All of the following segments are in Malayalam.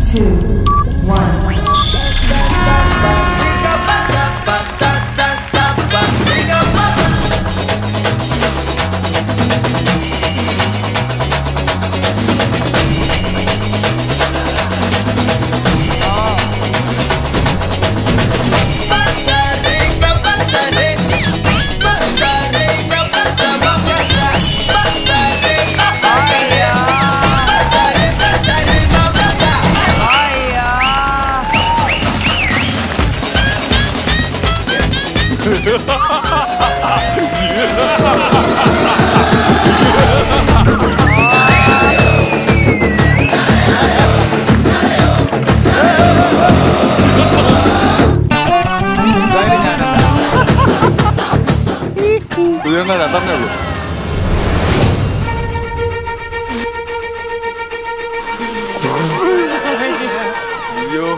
two, one. പുതിയ രണ്ടെണ്ണേ ഉള്ളൂ അയ്യോ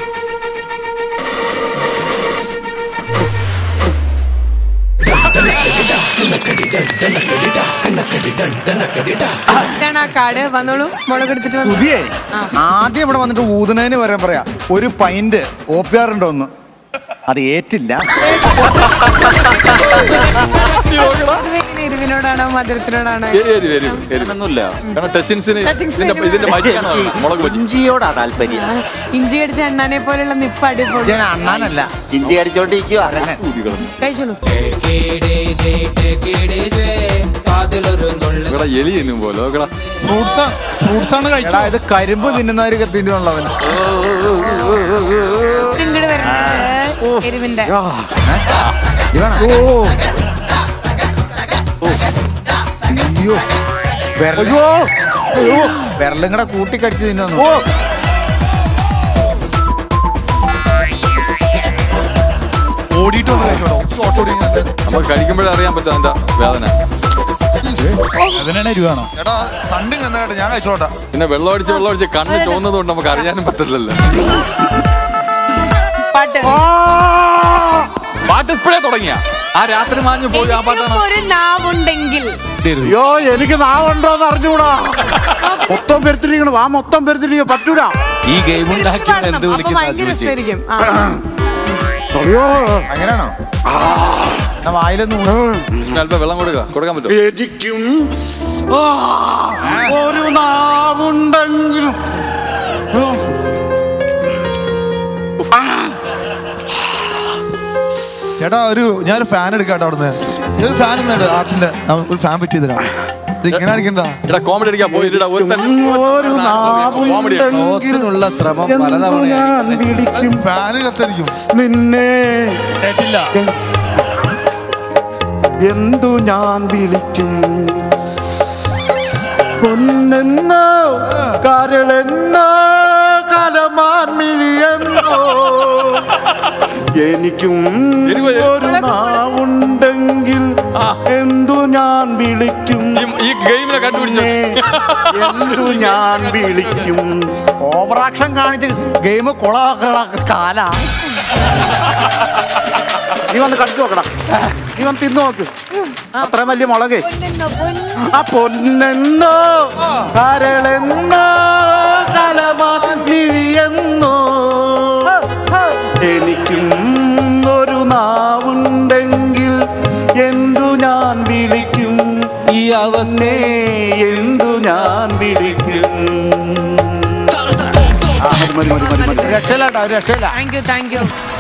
ഇതാണ് ആ കാർഡ് വന്നോളൂ മുളക് എടുത്തിട്ട് വന്നു പുതിയേ ആദ്യം ഇവിടെ വന്നിട്ട് ഊതുന്നതിന് വരാൻ പറയാ ഒരു പൈന്റ് ഒ പി ആർ ഉണ്ടോ ഒന്ന് അത് ഏറ്റില്ല ഇതെങ്ങനെ എരിവിനോടാണോ മധുരത്തിനോടാണോ എരി എരി എരി എരി ഒന്നുമില്ല കാരണം ടച്ചിൻസിന് ടച്ചിങ്സിന് ഇതിന്റെ ഇതിന്റെ മരിക്കാണോ മുളക് ബജി ഇഞ്ചിയോടാ താല്പര്യം ആ, ഇഞ്ചി അടിച്ച എണ്ണാനെ പോലെയുള്ള നിപ്പ് അടിപൊളി ഞാൻ അണ്ണാനല്ല ഇഞ്ചി അടിച്ചോണ്ടിരിക്കുക കഴിച്ചോളൂ ഇവിടെ എലി തിന്നും പോലെ നോക്കടാ ഫ്രൂട്ട്സ് ഫ്രൂട്ട്സ് ആണ് എടാ കഴിച്ചത് ഇത് കരിമ്പ് തിന്നുന്നവരൊക്കെ തിന്നുള്ളവൻ ഇങ്ങോട്ട് വരുന്നത് എരിവിന്റെ ഓ അയ്യോ വിരലോ വിരലും കൂടെ കൂട്ടിക്കടിച്ച് തിന്നു ഓടിയിട്ട് വന്ന് കഴിക്കണോ ഓട്ടോ ഓടിക്കുന്നത് നമുക്ക് കഴിക്കുമ്പോഴേ അറിയാൻ പറ്റും അതിന്റെ വേദന അതിനാണ് എരിവാണോ എടാ തണ്ടും കന്നായിട്ട് ഞാൻ കഴിച്ചോട്ടാ പിന്നെ വെള്ളം അടിച്ച് വെള്ളം അടിച്ച് കണ്ണ് ചോന്നത് കൊണ്ട് നമുക്ക് അറിയാനും പറ്റില്ലല്ലോ പാട്ട് പാട്ട് ഇപ്പോഴേ തുടങ്ങിയ ആ രാത്രി മാഞ്ഞു പോയി ആ പാട്ടാണ് എനിക്കും ഒരു നാവുണ്ടെങ്കിൽ അയ്യോ എനിക്ക് നാവുണ്ടോന്ന് അറിഞ്ഞൂടാ മൊത്തം പെരുത്തിരിക്കണം ആ മൊത്തം പെരുത്തിരിക്കണം പറ്റൂല ഈ ഗെയിം ഉണ്ടാക്കിയാണ് എന്ത് അപ്പൊ വിളിക്കുന്ന ഭയങ്കര രസമായിരിക്കും ആ. അയ്യോ അങ്ങനെയാണോ എന്നാ വായിലൊന്ന് ഊ- പിന്നെ അല്പം വെള്ളം കൊടുക്കുക കൊടുക്കാൻ പറ്റും എനിക്കും ആ, ഒരു നാവുണ്ടെങ്കിലും ചേട്ടാ ഒരു ഞാനൊരു ഫാൻ എടുക്കാട്ടോ അവിടുന്ന് ഈ ഒരു ഫാൻ എന്നാണ് ആർട്ടിന്റെ ഒരു ഫാൻ പറ്റി തരാം ഇത് ഇങ്ങനെ അടിക്കണ്ട എടാ കോമഡി അടിക്കാൻ പോയിട്ടാ ഒരു ഒരു കോമഡി ക്ലോസിനുള്ള ശ്രമം എന്തു ഞാൻ പലതവണ വിളിക്കും ഫാന് കത്തടിക്കും നിന്നെ കേട്ടില്ല എന്തു ഞാൻ വിളിക്കും പൊന്നെന്നോ കരളെന്നോ കലമാൻ മിഴിയെന്നോ എനിക്കും എരിവ്. ഒരു നാവുണ്ടെങ്കിൽ ആ. എന്തു ഞാൻ വിളിക്കും ഈ ഗെയിമിനെ കണ്ടുപിടിച്ചു നിന്നെ എന്തു ഞാൻ വിളിക്കും ഓവറാക്ഷൻ കാണിച്ച് ഗെയിം കൊളാക്കണ കാല നീ വന്ന് കടിച്ചു നോക്കടാ നീ വന്ന് തിന്നു നോക്ക് അത്ര വലിയ മുളകേ പൊന്നെന്നോ, പൊന്ന്. ആ പൊന്നെന്നോ കരളെന്നോ കലമാഴിയെന്നോ എനിക്കും ഒരു നാവുണ്ടെങ്കിൽ എന്തു ഞാൻ വിളിക്കും ഈ അവസ്ഥ നേ എന്തു ഞാൻ വിളിക്കും ആ, മതി, മതി, മതി, മതി, മതി. രക്ഷയില്ലാട്ടോ രക്ഷയില്ല താങ്ക് യു താങ്ക് യു